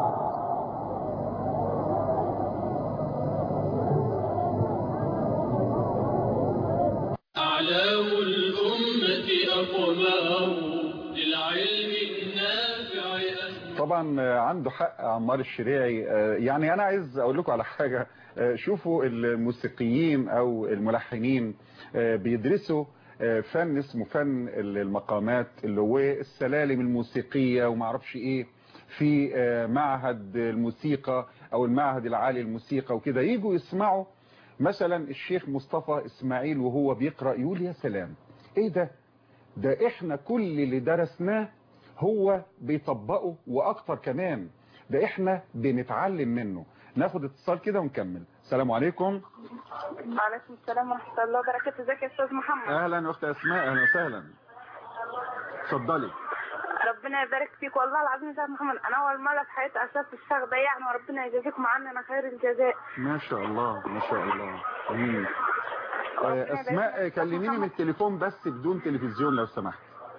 طبعا آه، عنده حق عمار الشريعي آه، يعني انا عايز اقول لكم على حاجة آه، شوفوا الموسيقيين او الملحنين آه، بيدرسوا آه، فن اسمه فن المقامات اللي هو السلالم الموسيقية وما اعرفش ايه في آه، معهد الموسيقى او المعهد العالي للموسيقى وكده يجوا يسمعوا مثلا الشيخ مصطفى اسماعيل وهو بيقرأ يقول يا سلام ايه ده ده احنا كل اللي درسناه هو بيطبقه واكتر كمان ده احنا بنتعلم منه ناخد اتصال كده ونكمل السلام عليكم وعليكم السلام ورحمة الله وبركاته ازيك يا استاذ محمد اهلا اخت اسماء اهلا وسهلا اتفضلي ربنا يبارك فيك والله العظيم يا استاذ محمد انا اول مرة في حياتي اشوف الشيخ ده يعني وربنا يجازيكم عننا خير الجزاء ما شاء الله ما شاء الله امين آه، اسماء آه، كلميني من التليفون بس بدون تلفزيون لو سمحت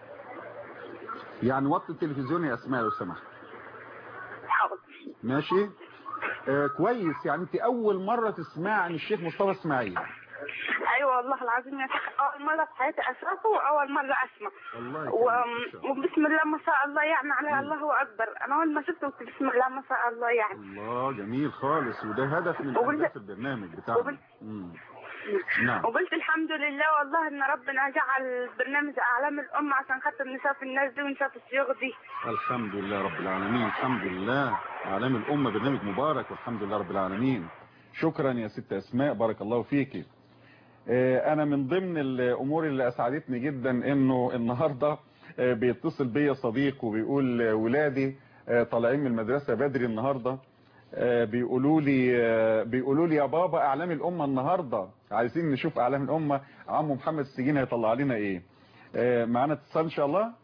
يعني وطي التلفزيون يا اسماء لو سمحت حاضر ماشي آه كويس يعني انت اول مرة تسمع عن الشيخ مصطفى اسماعيل ايوه والله العظيم يا شيخ اول مرة في حياتي اشوفه واول مرة اسمع والله و... كويس، ما شاء الله. وبسم الله ما شاء الله يعني على الله اكبر انا اول ما شفته قلت بسم الله ما شاء الله يعني الله جميل خالص وده هدف من وبال- اهداف البرنامج بتاعنا وبال- مم. نعم وقلت الحمد لله والله ان ربنا جعل برنامج اعلام الامه عشان خاطر نشوف الناس دي ونشوف الشيوخ دي الحمد لله رب العالمين الحمد لله اعلام الامه برنامج مبارك والحمد لله رب العالمين شكرا يا ست اسماء بارك الله فيكي آه، انا من ضمن الامور اللي اسعدتني جدا انه النهارده آه، بيتصل بيا صديق وبيقول آه، ولادي آه، طالعين من المدرسه بدري النهارده آه، بيقولوا لي آه، بيقولوا لي يا بابا اعلام الامه النهارده عايزين نشوف اعلام الامه عمو محمد السجين هيطلع لنا ايه آه، معانا اتصال ان شاء الله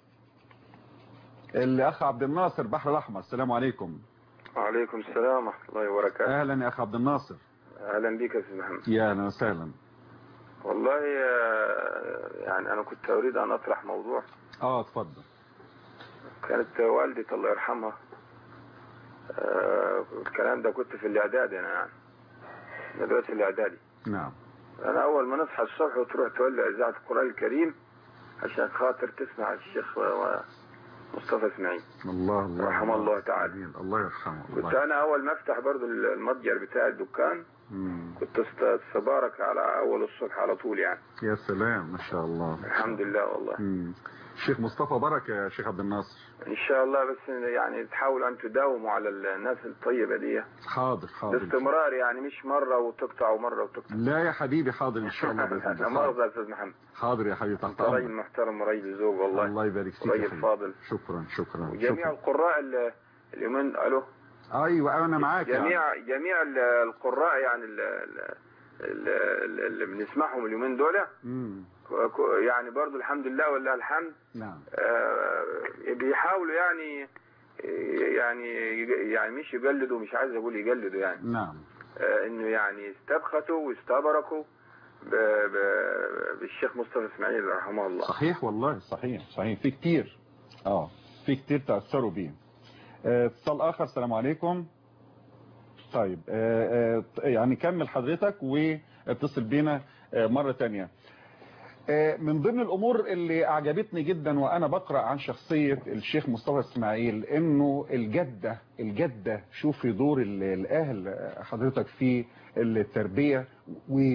الاخ عبد الناصر بحر الاحمر السلام عليكم وعليكم السلام ورحمة الله وبركاته اهلا يا اخ عبد الناصر أهلا بك يا أستاذ محمد يا اهلا وسهلا والله آه، يعني أنا كنت أريد أن أطرح موضوع اه اتفضل كانت والدتي الله يرحمها آه، الكلام ده كنت في الإعدادي أنا يعني مدرسة الإعدادي نعم أنا أول ما نصحى الصبح وتروح تولع إذاعة القرآن الكريم عشان خاطر تسمع الشيخ و- مصطفى إسماعيل الله الله رحمه الله تعالى. جميل. الله يرحمه كنت الله أنا أول ما أفتح برضو المتجر بتاع الدكان مم. كنت است- استبارك على أول الصبح على طول يعني يا سلام ما شاء الله الحمد لله والله مم. الشيخ مصطفى بركة يا شيخ عبد الناصر ان شاء الله بس يعني تحاولوا ان تداوموا على الناس الطيبه دي حاضر حاضر باستمرار يعني مش مره وتقطع ومره وتقطع لا يا حبيبي حاضر ان شاء الله باذن لا الله مؤاخذه حاضر. يا استاذ محمد حاضر يا حبيبي تحت انت راجل امرك محترم وراجل ذوق والله الله يبارك فيك يا راجل حبيبي فاضل شكرا شكرا وجميع شكرا القراء ال- اليومين الو ايوه انا معاك يعني. جميع جميع ال- القراء يعني ال- ال- ال- ال- اللي بنسمعهم اليومين دول مم. ك- ك- يعني برضو الحمد لله ولله الحمد نعم آه، بيحاولوا يعني يعني يعني مش يقلدوا مش عايز اقول يقلدوا يعني نعم آه، انه يعني استبخسوا واستبركوا ب- ب- بالشيخ مصطفى اسماعيل رحمه الله صحيح والله صحيح صحيح في كتير اه في كتير تأثروا بيه آه، اتصال اخر السلام عليكم طيب آه، آه، يعني كمل حضرتك واتصل بينا آه، مرة تانية آه، من ضمن الامور اللي اعجبتني جدا وانا بقرأ عن شخصية الشيخ مصطفى اسماعيل انه الجدة الجدة شوفي دور ال- الاهل آه، حضرتك في التربية و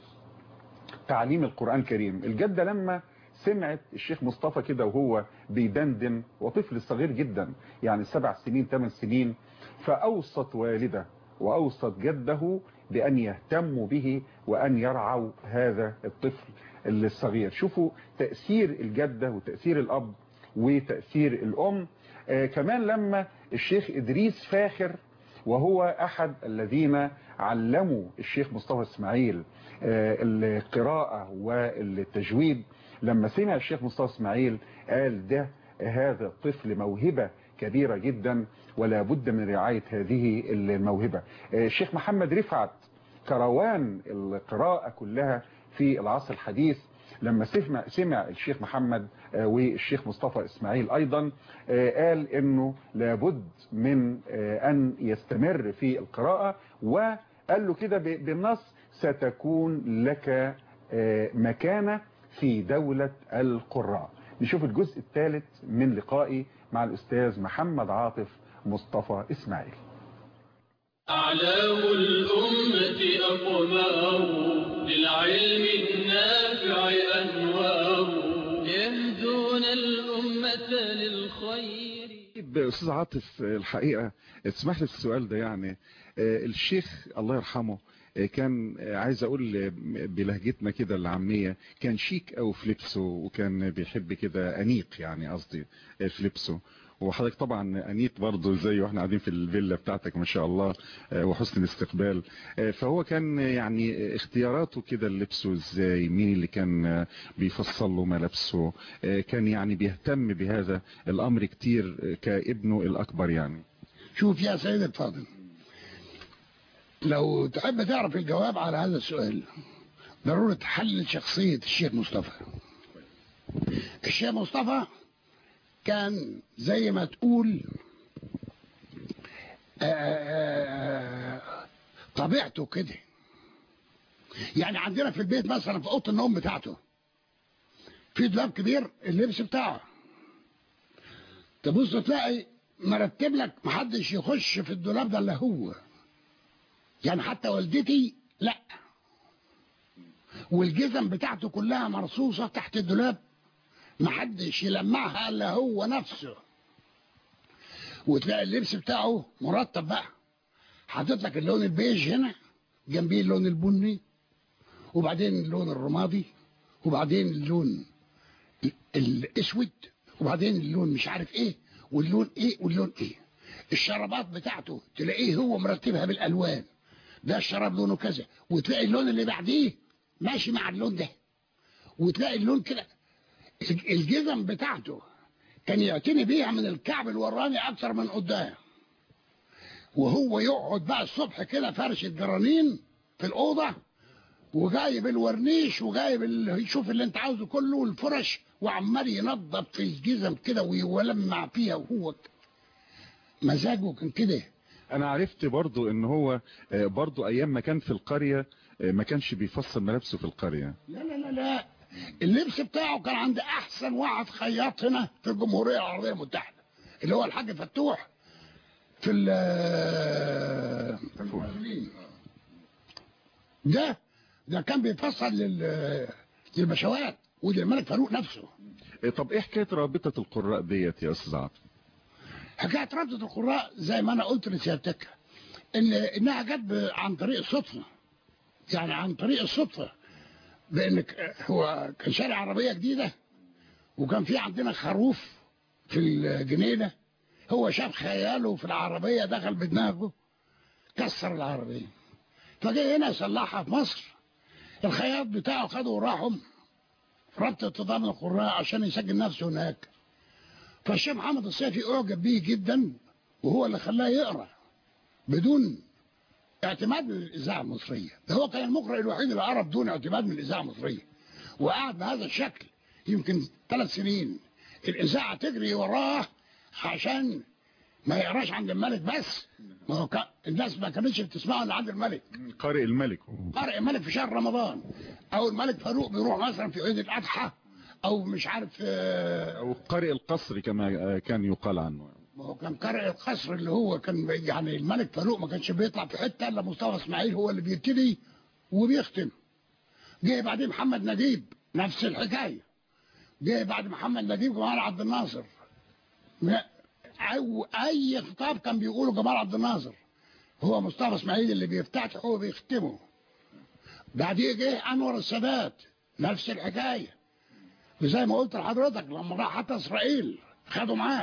تعليم القرآن الكريم الجدة لما سمعت الشيخ مصطفى كده وهو بيدندن وطفل صغير جدا يعني سبع سنين ثمان سنين فأوصت والده وأوصت جده بأن يهتموا به وأن يرعوا هذا الطفل الصغير شوفوا تأثير الجدة وتأثير الأب وتأثير الأم آه كمان لما الشيخ إدريس فاخر وهو أحد الذين علموا الشيخ مصطفى اسماعيل آه، القراءة والتجويد لما سمع الشيخ مصطفى اسماعيل قال ده هذا الطفل موهبة كبيرة جدا ولا بد من رعاية هذه الموهبة آه، الشيخ محمد رفعت كروان القراءة كلها في العصر الحديث لما سمع, سمع الشيخ محمد آه، والشيخ مصطفى اسماعيل ايضا آه، قال انه لابد من آه، ان يستمر في القراءة وقال له كده ب- بالنص ستكون لك آه، مكانة في دولة القراء نشوف الجزء الثالث من لقائي مع الأستاذ محمد عاطف مصطفى إسماعيل أعلام الأمة أقمار للعلم النافع أنوار يهدون الأمة للخير طيب أستاذ عاطف الحقيقة اسمح لي في السؤال ده يعني آه، الشيخ الله يرحمه آه، كان آه، عايز اقول آه، بلهجتنا كده العامية كان شيك او في لبسه وكان بيحب كده انيق يعني قصدي آه، في لبسه وحضرتك طبعا انيت برضه زي واحنا قاعدين في الفيلا بتاعتك ما شاء الله آه، وحسن الاستقبال آه، فهو كان يعني اختياراته كده لبسه ازاي مين اللي كان آه، بيفصل له ملابسه آه، كان يعني بيهتم بهذا الامر كتير آه، كابنه الاكبر يعني شوف يا سيدي الفاضل لو تحب تعرف الجواب على هذا السؤال ضرورة تحلل شخصية الشيخ مصطفى الشيخ مصطفى كان زي ما تقول آه، طبيعته كده يعني عندنا في البيت مثلا في اوضه النوم بتاعته في دولاب كبير اللبس بتاعه تبص تلاقي مرتب لك محدش يخش في الدولاب ده الا هو يعني حتى والدتي لا والجزم بتاعته كلها مرصوصة تحت الدولاب محدش يلمعها الا هو نفسه وتلاقي اللبس بتاعه مرتب بقى حاطط لك اللون البيج هنا جنبيه اللون البني وبعدين اللون الرمادي وبعدين اللون ال- الاسود وبعدين اللون مش عارف ايه واللون ايه واللون ايه الشرابات بتاعته تلاقيه هو مرتبها بالالوان ده الشراب لونه كذا وتلاقي اللون اللي بعديه ماشي مع اللون ده وتلاقي اللون كده الج- الجزم بتاعته كان يعتني بيها من الكعب الوراني اكتر من قدام وهو يقعد بقى الصبح كده فرش الجرانين في الاوضه وجايب الورنيش وجايب ال- يشوف اللي انت عاوزه كله والفرش وعمال ينظف في الجزم كده ويولمع فيها وهو مزاجه كان كده انا عرفت برضو ان هو آه، برضو ايام ما كان في القرية آه، ما كانش بيفصل ملابسه في القرية لا لا لا لا اللبس بتاعه كان عند احسن واحد خياط هنا في الجمهوريه العربيه المتحده اللي هو الحاج فتوح في ال في المغربين. ده ده كان بيفصل لل للبشوات وللملك فاروق نفسه آه، طب ايه حكاية رابطة القراء ديت يا استاذ عاطف حكايه رابطه القراء زي ما انا قلت لسيادتك ان انها جت ب- عن طريق الصدفه يعني عن طريق الصدفه بانك هو كان شارع عربيه جديده وكان في عندنا خروف في الجنينه هو شاف خياله في العربيه دخل بدماغه كسر العربيه فجاي هنا يصلحها في مصر الخياط بتاعه خده وراحوا ربطة نظام القراء عشان يسجل نفسه هناك فالشيخ محمد الصيفي اعجب بيه جدا وهو اللي خلاه يقرا بدون اعتماد من الاذاعه المصريه ده هو كان المقرئ الوحيد اللي قرا بدون اعتماد من الاذاعه المصريه وقعد بهذا الشكل يمكن ثلاث سنين الاذاعه تجري وراه عشان ما يقراش عند الملك بس ما هو كان الناس ما كانتش بتسمعه الا عند الملك قارئ الملك قارئ الملك في شهر رمضان او الملك فاروق بيروح مثلا في عيد الاضحى او مش عارف آه، او قارئ القصر كما آه، كان يقال عنه ما هو كان قارئ القصر اللي هو كان يعني الملك فاروق ما كانش بيطلع في حته الا مصطفى اسماعيل هو اللي بيبتدي وبيختم جه بعدين محمد نجيب نفس الحكايه جه بعد محمد نجيب جمال عبد الناصر ما- أو اي خطاب كان بيقوله جمال عبد الناصر هو مصطفى اسماعيل اللي بيفتتح هو بيختمه بعديه جه انور السادات نفس الحكايه وزي ما قلت لحضرتك لما راح حتى اسرائيل خدوا معاه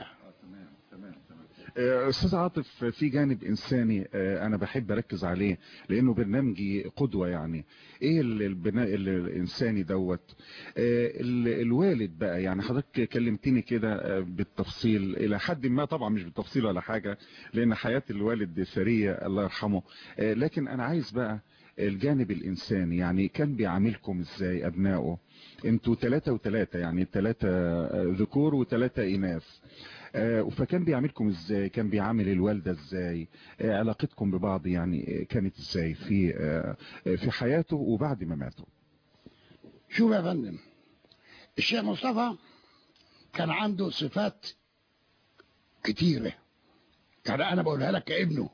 آه، استاذ عاطف في جانب انساني آه، انا بحب اركز عليه لانه برنامجي قدوة يعني ايه ال- البناء ال- الانساني دوت آه، ال- الوالد بقى يعني حضرتك كلمتني كده آه، بالتفصيل الى حد ما طبعا مش بالتفصيل ولا حاجة لان حياة الوالد ثرية الله يرحمه آه، لكن انا عايز بقى الجانب الانساني يعني كان بيعاملكم ازاي ابنائه انتوا ثلاثة وثلاثة يعني ثلاثة آه، ذكور وثلاثة اناث آه، فكان بيعاملكم ازاي كان بيعامل الوالدة ازاي آه، علاقتكم ببعض يعني آه، كانت ازاي في آه، آه، في حياته وبعد ما ماتوا شوف يا فندم الشيخ مصطفى كان عنده صفات كتيرة يعني انا بقولها لك كابنه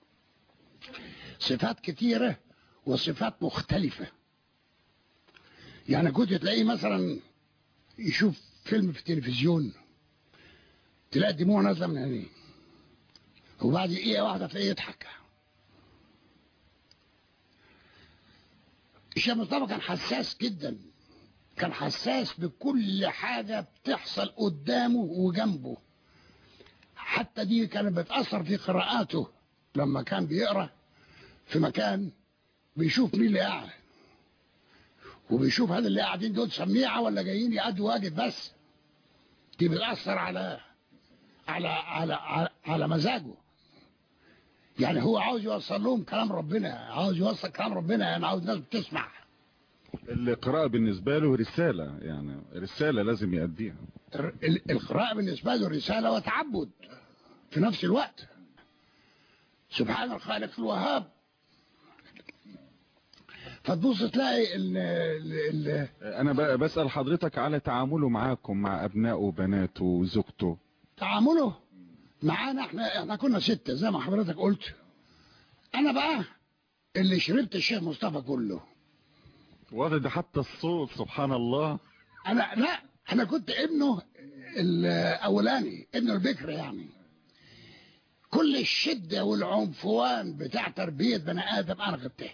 صفات كتيرة وصفات مختلفة يعني كنت تلاقيه مثلا يشوف فيلم في التلفزيون تلاقي الدموع نازله من عينيه وبعد دقيقة واحدة تلاقيه يضحك الشيخ مصطفى كان حساس جدا كان حساس بكل حاجة بتحصل قدامه وجنبه حتى دي كانت بتأثر في قراءاته لما كان بيقرأ في مكان بيشوف مين اللي قاعد وبيشوف هل اللي قاعدين دول سميعة ولا جايين يأدوا واجب بس دي بتأثر على على على على, على مزاجه يعني هو عاوز يوصل لهم كلام ربنا عاوز يوصل كلام ربنا يعني عاوز الناس بتسمع القراءة بالنسبة له رسالة يعني رسالة لازم يأديها ال- القراءة بالنسبة له رسالة وتعبد في نفس الوقت سبحان الخالق الوهاب فتبص تلاقي ال ال ال أنا ب- بسأل حضرتك على تعامله معاكم مع أبنائه وبناته وزوجته تعامله معانا احنا احنا كنا ستة زي ما حضرتك قلت انا بقى اللي شربت الشيخ مصطفى كله واخد حتى الصوت سبحان الله انا لا انا كنت ابنه الاولاني ابنه البكر يعني كل الشدة والعنفوان بتاع تربية بني ادم انا خدتها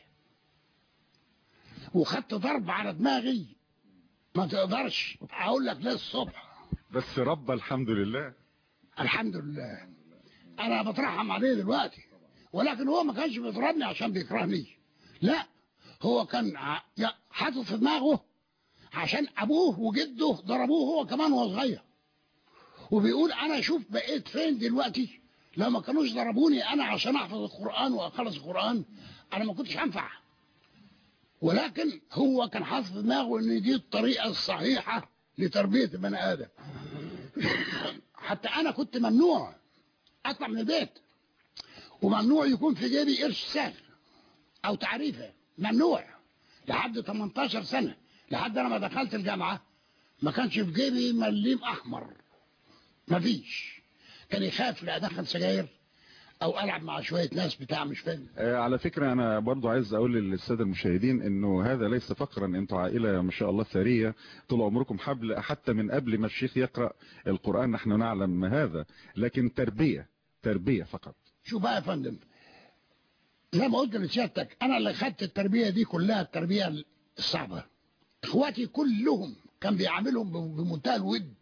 وخدت ضرب على دماغي ما تقدرش اقول لك ليه الصبح بس رب الحمد لله الحمد لله انا بترحم عليه دلوقتي ولكن هو ما كانش بيضربني عشان بيكرهني لا هو كان ع- يا- حاطط في دماغه عشان ابوه وجده ضربوه هو كمان وهو صغير وبيقول انا اشوف بقيت فين دلوقتي لو ما كانوش ضربوني انا عشان احفظ القران واخلص القران انا ما كنتش هنفع ولكن هو كان حاطط في دماغه ان دي الطريقه الصحيحه لتربيه البني ادم حتى انا كنت ممنوع اطلع من البيت وممنوع يكون في جيبي قرش ساغ او تعريفه ممنوع لحد 18 سنه لحد انا ما دخلت الجامعه ما كانش في جيبي مليم احمر ما فيش كان يخاف لا ادخل سجاير او العب مع شويه ناس بتاع مش فاهم آه، على فكرة أنا برضو عايز أقول للسادة المشاهدين إنه هذا ليس فقرا أنتوا عائلة ما شاء الله ثرية طول عمركم حبل حتى من قبل ما الشيخ يقرأ القرآن نحن نعلم هذا لكن تربية تربية فقط شو بقى يا فندم زي ما قلت لسيادتك انا اللي خدت التربيه دي كلها التربيه الصعبه اخواتي كلهم كان بيعاملهم ب- بمنتهى الود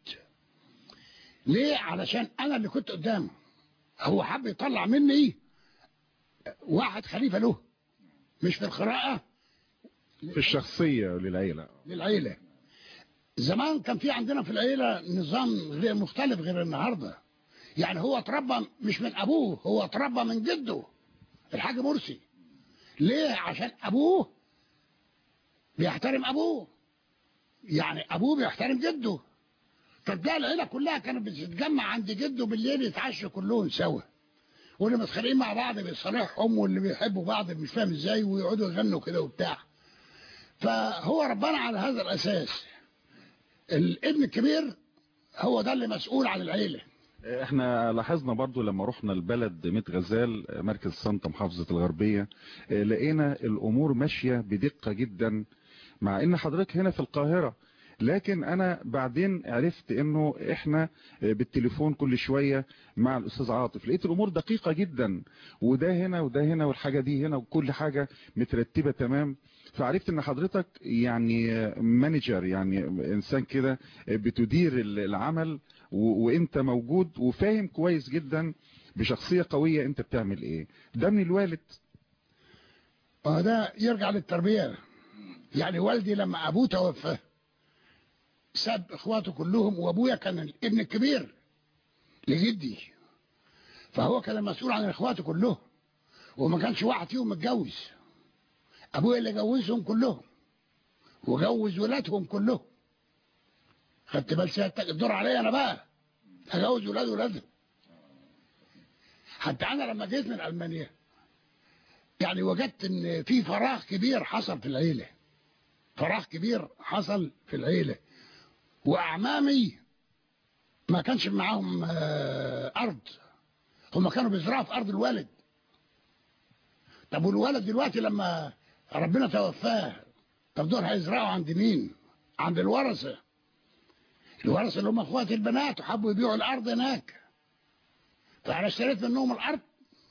ليه علشان انا اللي كنت قدامه هو حب يطلع مني واحد خليفه له مش في القراءه في الشخصية للعيلة للعيله زمان كان في عندنا في العيله نظام غير مختلف غير النهارده يعني هو اتربى مش من ابوه هو اتربى من جده الحاج مرسي ليه عشان ابوه بيحترم ابوه يعني ابوه بيحترم جده فتلاقي العيله كلها كانت بتتجمع عند جده بالليل يتعشوا كلهم سوا واللي متخانقين مع بعض بيصالحهم واللي بيحبوا بعض مش فاهم ازاي ويقعدوا يغنوا كده وبتاع فهو ربنا على هذا الاساس الابن الكبير هو ده اللي مسؤول عن العيله احنا لاحظنا برضو لما رحنا البلد ميت غزال مركز سانتا محافظة الغربية اه، لقينا الامور ماشية بدقة جدا مع ان حضرتك هنا في القاهرة لكن انا بعدين عرفت انه احنا اه، بالتليفون كل شوية مع الاستاذ عاطف لقيت الامور دقيقة جدا وده هنا وده هنا والحاجة دي هنا وكل حاجة مترتبة تمام فعرفت ان حضرتك يعني مانجر يعني انسان كده بتدير العمل و- وانت موجود وفاهم كويس جدا بشخصية قوية انت بتعمل ايه ده من الوالد وده يرجع للتربية يعني والدي لما أبوه توفى ساب إخواته كلهم وأبويا كان الابن الكبير لجدي فهو كان المسؤول عن إخواته كلهم وما كانش واحد فيهم متجوز أبويا اللي جوزهم كلهم وجوز ولادهم كلهم خدت بال سيادتك الدور عليا أنا بقى أجوز ولاد ولادهم حتى أنا لما جيت من ألمانيا يعني وجدت ان في فراغ كبير حصل في العيله فراغ كبير حصل في العيله واعمامي ما كانش معاهم آه، ارض هم كانوا بيزرعوا في ارض الوالد طب والولد دلوقتي لما ربنا توفاه طب دول هيزرعوا عند مين عند الورثه الورثه اللي هم اخوات البنات وحبوا يبيعوا الارض هناك فانا اشتريت منهم الارض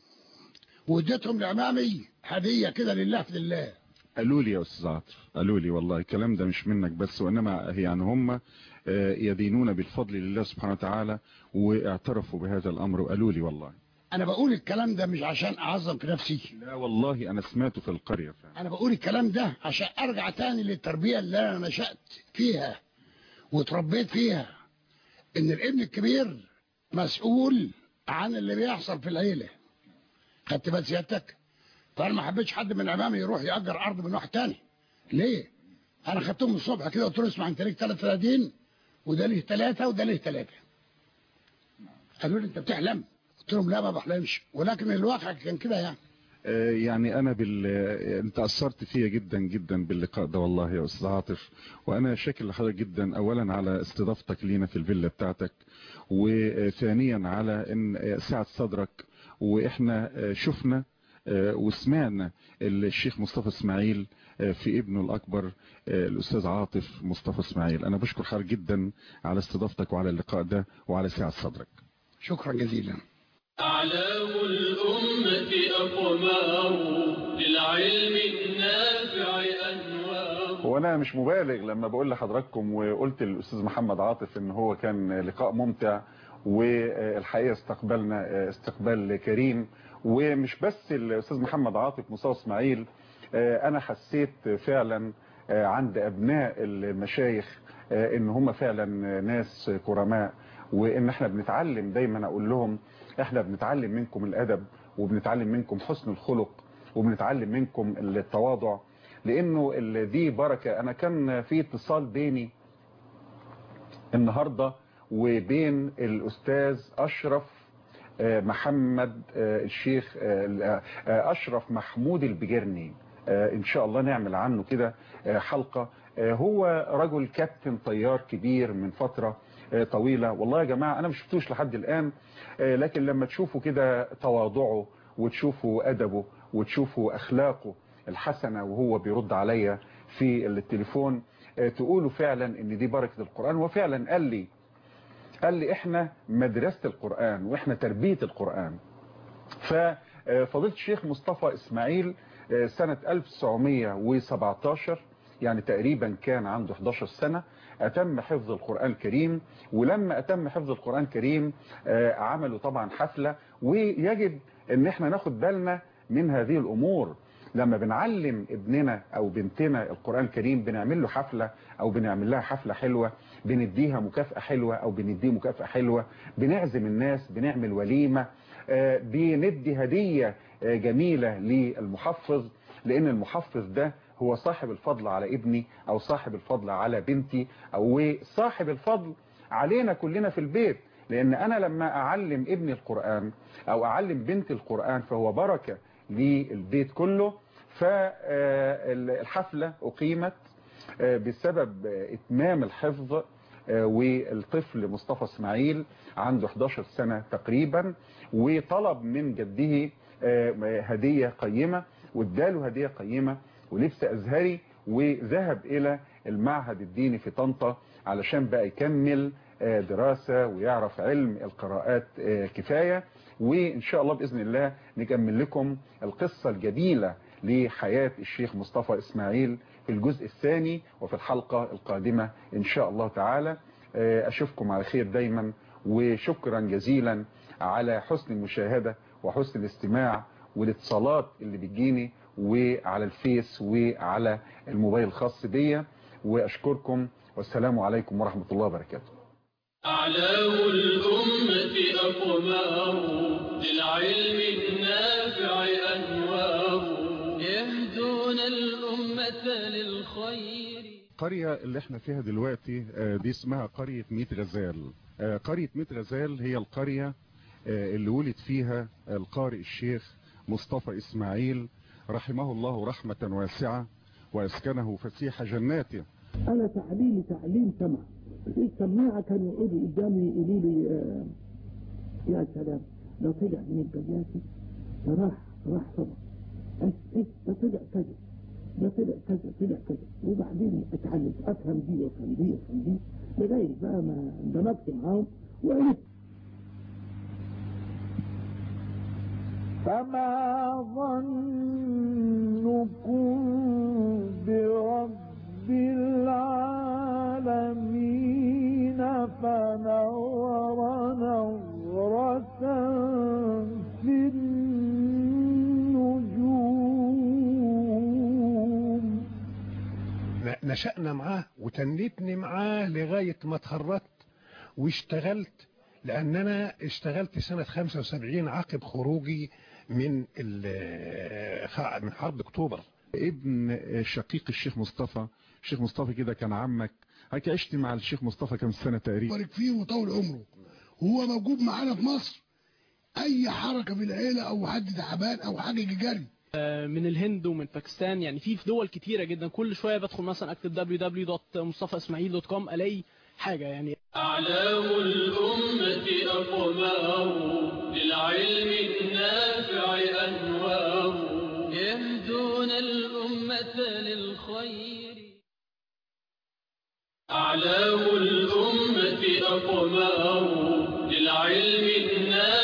واديتهم لعمامي هديه كده لله في لله قالوا لي يا استاذ عاطف قالوا لي والله الكلام ده مش منك بس وانما يعني هم آه، يدينون بالفضل لله سبحانه وتعالى واعترفوا بهذا الامر وقالوا لي والله انا بقول الكلام ده مش عشان اعظم في نفسي لا والله انا سمعته في القريه فعلا انا بقول الكلام ده عشان ارجع تاني للتربيه اللي انا نشات فيها وتربيت فيها ان الابن الكبير مسؤول عن اللي بيحصل في العيله خدت بال سيادتك فانا ما حبيتش حد من امامي يروح ياجر ارض من واحد تاني ليه انا خدتهم الصبح كده قلت له اسمع انت ليك ثلاث فدادين وده ليه ثلاثه وده ليه ثلاثه قالوا لي انت بتحلم قلت لهم لا ما بحلمش ولكن الواقع كان كده يعني آه، يعني انا بال آه، انت اثرت فيا جدا جدا باللقاء ده والله يا استاذ عاطف وانا شاكر لحضرتك جدا اولا على استضافتك لينا في الفيلا بتاعتك وثانيا على ان آه، سعه صدرك واحنا آه، شفنا آه، وسمعنا الشيخ مصطفى اسماعيل آه، في ابنه الاكبر آه، الاستاذ عاطف مصطفى اسماعيل انا بشكر حضرتك جدا على استضافتك وعلى اللقاء ده وعلى سعه صدرك شكرا جزيلا أعلام الأمة أقمار للعلم النافع أنوار وانا مش مبالغ لما بقول لحضراتكم وقلت للاستاذ محمد عاطف ان هو كان لقاء ممتع والحقيقه استقبلنا استقبال كريم ومش بس الاستاذ محمد عاطف مصطفى اسماعيل انا حسيت فعلا عند ابناء المشايخ ان هم فعلا ناس كرماء وان احنا بنتعلم دايما اقول لهم احنا بنتعلم منكم الادب وبنتعلم منكم حسن الخلق وبنتعلم منكم التواضع لانه ال- دي بركة انا كان في اتصال بيني النهاردة وبين الاستاذ اشرف آه، محمد آه، الشيخ آه، آه، اشرف محمود البجرني آه، ان شاء الله نعمل عنه كده آه، حلقة آه، هو رجل كابتن طيار كبير من فترة آه، طويلة والله يا جماعة انا مش شفتوش لحد الان آه، لكن لما تشوفوا كده تواضعه وتشوفوا ادبه وتشوفوا اخلاقه الحسنة وهو بيرد عليا في التليفون آه، تقولوا فعلا ان دي بركة القرآن وفعلا قال لي قال لي احنا مدرسة القرآن واحنا تربية القرآن ففضيلة الشيخ مصطفى اسماعيل آه، سنة 1917 يعني تقريبا كان عنده 11 سنة أتم حفظ القرآن الكريم ولما أتم حفظ القرآن الكريم آه، عملوا طبعا حفلة ويجب ان احنا ناخد بالنا من هذه الأمور لما بنعلم ابننا او بنتنا القرآن الكريم بنعمل له حفلة او بنعمل لها حفلة حلوة بنديها مكافأة حلوة او بنديه مكافأة حلوة بنعزم الناس بنعمل وليمة آه، بندي هدية آه، جميلة للمحفظ لان المحفظ ده هو صاحب الفضل على ابني او صاحب الفضل على بنتي او صاحب الفضل علينا كلنا في البيت لان انا لما اعلم ابني القرآن او اعلم بنتي القرآن فهو بركة للبيت كله فالحفلة اقيمت آه، بسبب آه، اتمام الحفظ آه، والطفل مصطفى اسماعيل عنده 11 سنة تقريبا وطلب من جده آه، هدية قيمة واداله هدية قيمة ولبس أزهري وذهب إلى المعهد الديني في طنطا علشان بقى يكمل آه، دراسة ويعرف علم القراءات آه، كفاية وإن شاء الله بإذن الله نكمل لكم القصة الجميلة لحياة الشيخ مصطفى إسماعيل في الجزء الثاني وفي الحلقة القادمة إن شاء الله تعالى آه، أشوفكم على خير دايما وشكرا جزيلا على حسن المشاهدة وحسن الاستماع والاتصالات اللي بتجيني وعلى الفيس وعلى الموبايل الخاص بيا وأشكركم والسلام عليكم ورحمة الله وبركاته أعلام الأمة أقمار للعلم النافع أنوار يهدون الأمة للخير القرية اللي احنا فيها دلوقتي آه، دي اسمها قرية ميت غزال آه، قرية ميت غزال هي القرية آه، اللي ولد فيها القارئ الشيخ مصطفى اسماعيل رحمه الله رحمة واسعة واسكنه فسيح جناته انا تعليمي تعليم سمع في السماعه كانوا يقعدوا قدامي يقولوا لي آه، يا سلام ده طلع من البياتي ده راح راح صبر ايه ايه ده طلع كذا ده طلع كذا طلع كذا وبعدين اتعلم افهم دي وافهم دي وافهم دي لغايه بقى ما اندمجت معاهم وعرفت فما ظنكم برب العالمين فنور نظرة في النجوم نشأنا معاه وتنيتني معاه لغاية ما اتخرجت واشتغلت لأن أنا اشتغلت سنة 75 عقب خروجي من ال- من حرب أكتوبر ابن شقيق الشيخ مصطفى الشيخ مصطفى كده كان عمك هكي عشت مع الشيخ مصطفى كم سنة تقريبا بارك فيه وطول عمره وهو موجود معانا في مصر اي حركه في العيله او حد تعبان او حاجه جري من الهند ومن باكستان يعني في في دول كتيرة جدا كل شوية بدخل مثلا اكتب www.مصطفىاسماعيل.com الاقي حاجة يعني أعلام الأمة أقمار للعلم النافع أنوار يهدون الأمة للخير أعلام الأمة أقمار للعلم النافع